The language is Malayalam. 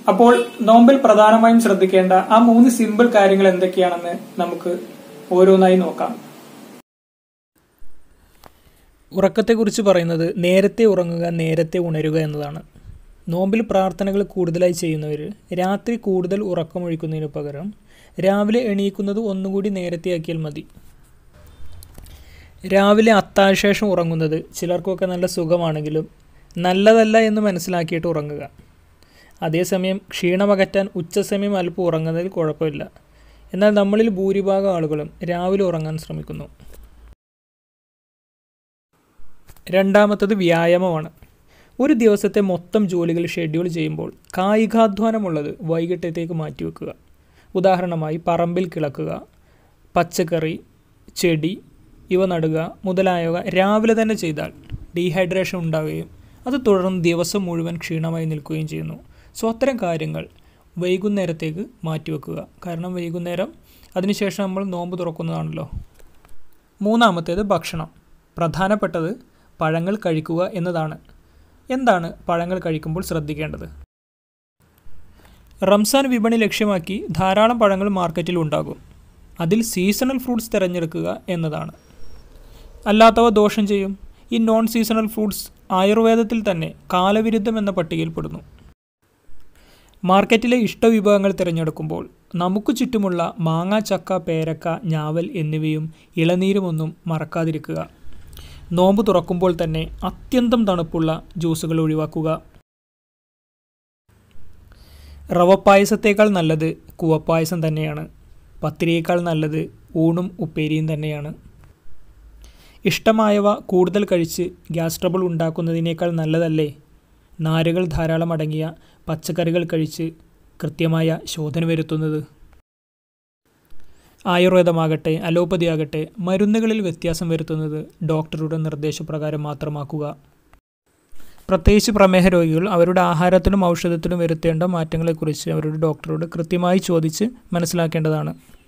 അപ്പോൾ നോമ്പിൽ പ്രധാനമായും ശ്രദ്ധിക്കേണ്ട ആ മൂന്ന് സിമ്പിൾ കാര്യങ്ങൾ എന്തൊക്കെയാണെന്ന് നമുക്ക് ഓരോന്നായി നോക്കാം ഉറക്കത്തെക്കുറിച്ച് പറയുന്നത് നേരത്തെ ഉറങ്ങുക നേരത്തെ ഉണരുക എന്നതാണ് നോമ്പിൽ പ്രാർത്ഥനകൾ കൂടുതലായി ചെയ്യുന്നവർ രാത്രി കൂടുതൽ ഉറക്കമൊഴിക്കുന്നതിന് പകരം രാവിലെ എണീക്കുന്നത് ഒന്നുകൂടി നേരത്തെയാക്കിയാൽ മതി രാവിലെ അത്താഴശേഷം ഉറങ്ങുന്നത് ചിലർക്കൊക്കെ നല്ല സുഖമാണെങ്കിലും നല്ലതല്ല എന്ന് മനസ്സിലാക്കിയിട്ട് ഉറങ്ങുക അതേസമയം ക്ഷീണമകറ്റാൻ ഉച്ചസമയം അല്പം ഉറങ്ങുന്നതിൽ കുഴപ്പമില്ല എന്നാൽ നമ്മളിൽ ഭൂരിഭാഗം ആളുകളും രാവിലെ ഉറങ്ങാൻ ശ്രമിക്കുന്നു രണ്ടാമത്തത് വ്യായാമമാണ് ഒരു ദിവസത്തെ മൊത്തം ജോലികൾ ഷെഡ്യൂൾ ചെയ്യുമ്പോൾ കായികാധ്വാനമുള്ളത് വൈകിട്ടത്തേക്ക് മാറ്റിവെക്കുക ഉദാഹരണമായി പറമ്പിൽ കിളക്കുക പച്ചക്കറി ചെടി ഇവ നടുക മുതലായവ രാവിലെ തന്നെ ചെയ്താൽ ഡീഹൈഡ്രേഷൻ ഉണ്ടാവുകയും അത് തുടർന്ന് ദിവസം മുഴുവൻ ക്ഷീണമായി നിൽക്കുകയും ചെയ്യുന്നു സോ അത്തരം കാര്യങ്ങൾ വൈകുന്നേരത്തേക്ക് മാറ്റിവെക്കുക കാരണം വൈകുന്നേരം അതിനുശേഷം നമ്മൾ നോമ്പ് തുറക്കുന്നതാണല്ലോ മൂന്നാമത്തേത് ഭക്ഷണം പ്രധാനപ്പെട്ടത് പഴങ്ങൾ കഴിക്കുക എന്നതാണ് എന്താണ് പഴങ്ങൾ കഴിക്കുമ്പോൾ ശ്രദ്ധിക്കേണ്ടത് റംസാൻ വിപണി ലക്ഷ്യമാക്കി ധാരാളം പഴങ്ങൾ മാർക്കറ്റിൽ ഉണ്ടാകും അതിൽ സീസണൽ ഫ്രൂട്ട്സ് തിരഞ്ഞെടുക്കുക എന്നതാണ് അല്ലാത്തവ ദോഷം ചെയ്യും ഈ നോൺ സീസണൽ ഫ്രൂട്ട്സ് ആയുർവേദത്തിൽ തന്നെ കാലവിരുദ്ധം എന്ന പട്ടികയിൽപ്പെടുന്നു മാർക്കറ്റിലെ ഇഷ്ടവിഭവങ്ങൾ തിരഞ്ഞെടുക്കുമ്പോൾ നമുക്ക് ചുറ്റുമുള്ള മാങ്ങ ചക്ക പേരക്ക ഞാവൽ എന്നിവയും ഇളനീരുമൊന്നും മറക്കാതിരിക്കുക നോമ്പ് തുറക്കുമ്പോൾ തന്നെ അത്യന്തം തണുപ്പുള്ള ജ്യൂസുകൾ ഒഴിവാക്കുക റവപ്പായസത്തേക്കാൾ നല്ലത് കുവപ്പായസം തന്നെയാണ് പത്തിരിയേക്കാൾ നല്ലത് ഊണും ഉപ്പേരിയും തന്നെയാണ് ഇഷ്ടമായവ കൂടുതൽ കഴിച്ച് ഗ്യാസ് ട്രബിൾ ഉണ്ടാക്കുന്നതിനേക്കാൾ നല്ലതല്ലേ നാരുകൾ ധാരാളം അടങ്ങിയ പച്ചക്കറികൾ കഴിച്ച് കൃത്യമായ ശോധന വരുത്തുന്നത് ആയുർവേദമാകട്ടെ അലോപ്പതി ആകട്ടെ മരുന്നുകളിൽ വ്യത്യാസം വരുത്തുന്നത് ഡോക്ടറുടെ നിർദ്ദേശപ്രകാരം മാത്രമാക്കുക പ്രത്യേകിച്ച് പ്രമേഹ രോഗികൾ അവരുടെ ആഹാരത്തിലും ഔഷധത്തിലും വരുത്തേണ്ട മാറ്റങ്ങളെക്കുറിച്ച് അവരുടെ ഡോക്ടറോട് കൃത്യമായി ചോദിച്ച് മനസ്സിലാക്കേണ്ടതാണ്